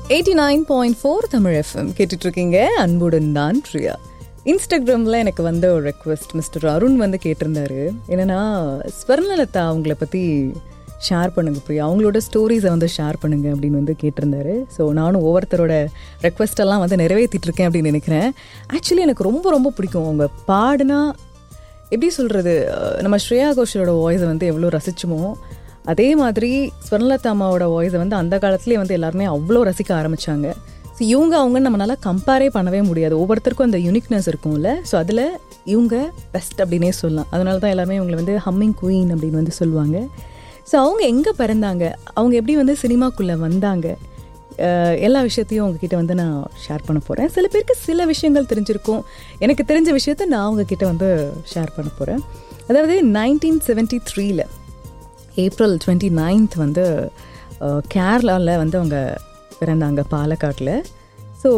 Eighty nine point four Tamil FM கேட்டுட்டு இருக்கீங்க அன்புடன் தான் பிரியா இன்ஸ்டாகிராமில் எனக்கு வந்த ஒரு ரெக்வெஸ்ட் மிஸ்டர் அருண் வந்து கேட்டிருந்தாரு என்னன்னா ஸ்வர்ணலதா அவங்கள பற்றி ஷேர் பண்ணுங்க பிரியா அவங்களோட ஸ்டோரிஸை வந்து ஷேர் பண்ணுங்க அப்படின்னு வந்து கேட்டிருந்தாரு ஸோ நானும் ஒவ்வொருத்தரோட ரெக்வெஸ்ட் எல்லாம் வந்து நிறைவேற்றிட்டு இருக்கேன் அப்படின்னு நினைக்கிறேன் ஆக்சுவலி எனக்கு ரொம்ப ரொம்ப பிடிக்கும் அவங்க பாடுனா எப்படி சொல்கிறது நம்ம ஸ்ரேயா கோஷலோட வாய்ஸை வந்து எவ்வளோ ரசிச்சுமோ அதே மாதிரி ஸ்வர்ணலதா அம்மாவோட வாய்ஸை வந்து அந்த காலத்துலேயே வந்து எல்லாருமே அவ்வளோ ரசிக்க ஆரம்பித்தாங்க ஸோ இவங்க அவங்க நம்மளால கம்பேரே பண்ணவே முடியாது ஒவ்வொருத்தருக்கும் அந்த யூனிக்னஸ் இருக்கும்ல ஸோ அதில் இவங்க பெஸ்ட் அப்படின்னே சொல்லலாம் அதனால தான் எல்லாருமே இவங்களை வந்து ஹம்மிங் குயின் அப்படின்னு வந்து சொல்லுவாங்க ஸோ அவங்க எங்கே பிறந்தாங்க அவங்க எப்படி வந்து சினிமாக்குள்ளே வந்தாங்க அஹ் எல்லா விஷயத்தையும் உங்ககிட்ட வந்து நான் ஷேர் பண்ண போகிறேன் சில பேருக்கு சில விஷயங்கள் தெரிஞ்சிருக்கும் எனக்கு தெரிஞ்ச விஷயத்த நான் உங்ககிட்ட வந்து ஷேர் பண்ண போகிறேன் அதாவது நைன்டீன் செவன்ட்டி த்ரீல ஏப்ரல் டுவெண்ட்டி நைன்த் வந்து கேரளாவில் வந்து அவங்க பிறந்தாங்க பாலக்காட்டில் ஸோ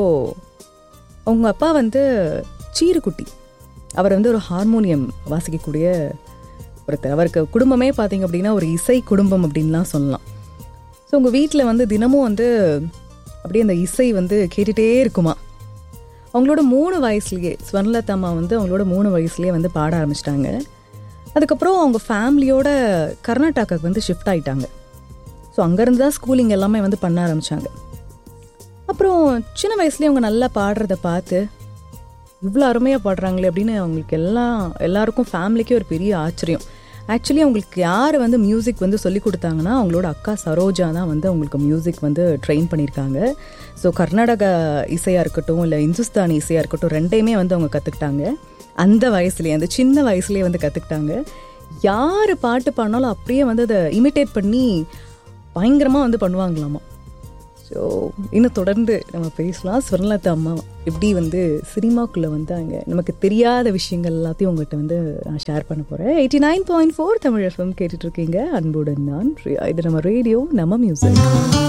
அவங்க அப்பா வந்து சீருக்குட்டி அவர் வந்து ஒரு ஹார்மோனியம் வாசிக்கக்கூடிய ஒருத்தர் அவருக்கு குடும்பமே பார்த்தீங்க அப்படின்னா ஒரு இசை குடும்பம் அப்படின்லாம் சொல்லலாம் ஸோ உங்கள் வீட்டில் வந்து தினமும் வந்து அப்படியே அந்த இசை வந்து கேட்டுகிட்டே இருக்குமா அவங்களோட மூணு வயசுலேயே ஸ்வர்ணலதா அம்மா வந்து அவங்களோட மூணு வயசுலேயே வந்து பாட ஆரம்பிச்சிட்டாங்க அதுக்கப்புறம் அவங்க ஃபேமிலியோட கர்நாடகாவுக்கு வந்து ஷிஃப்ட் ஆயிட்டாங்க ஸோ அங்கேருந்து தான் ஸ்கூலிங் எல்லாமே வந்து பண்ண ஆரம்பித்தாங்க அப்புறம் சின்ன வயசுலேயே அவங்க நல்லா பாடுறத பார்த்து இவ்வளோ அருமையாக பாடுறாங்களே அப்படின்னு அவங்களுக்கு எல்லாம் எல்லாருக்கும் ஃபேமிலிக்கே ஒரு பெரிய ஆச்சரியம் ஆக்சுவலி அவங்களுக்கு யார் வந்து மியூசிக் வந்து சொல்லி கொடுத்தாங்கன்னா அவங்களோட அக்கா சரோஜா தான் வந்து அவங்களுக்கு மியூசிக் வந்து ட்ரெயின் பண்ணியிருக்காங்க ஸோ கர்நாடக இசையாக இருக்கட்டும் இல்லை இந்துஸ்தானி இசையாக இருக்கட்டும் ரெண்டையுமே வந்து அவங்க கற்றுக்கிட்டாங்க அந்த வயசுலேயே அந்த சின்ன வயசுலேயே வந்து கற்றுக்கிட்டாங்க யார் பாட்டு பாடினாலும் அப்படியே வந்து அதை இமிட்டேட் பண்ணி பயங்கரமாக வந்து பண்ணுவாங்களாமா ஸோ இன்னும் தொடர்ந்து நம்ம பேசலாம் ஸ்வர்ணலதா அம்மா எப்படி வந்து சினிமாக்குள்ளே வந்தாங்க நமக்கு தெரியாத விஷயங்கள் எல்லாத்தையும் உங்கள்கிட்ட வந்து நான் ஷேர் பண்ண போகிறேன் eighty nine point four Tamil FM கேட்டுட்ருக்கீங்க அன்புடன் நான் பிரியா. இது நம்ம ரேடியோ நம்ம மியூசிக்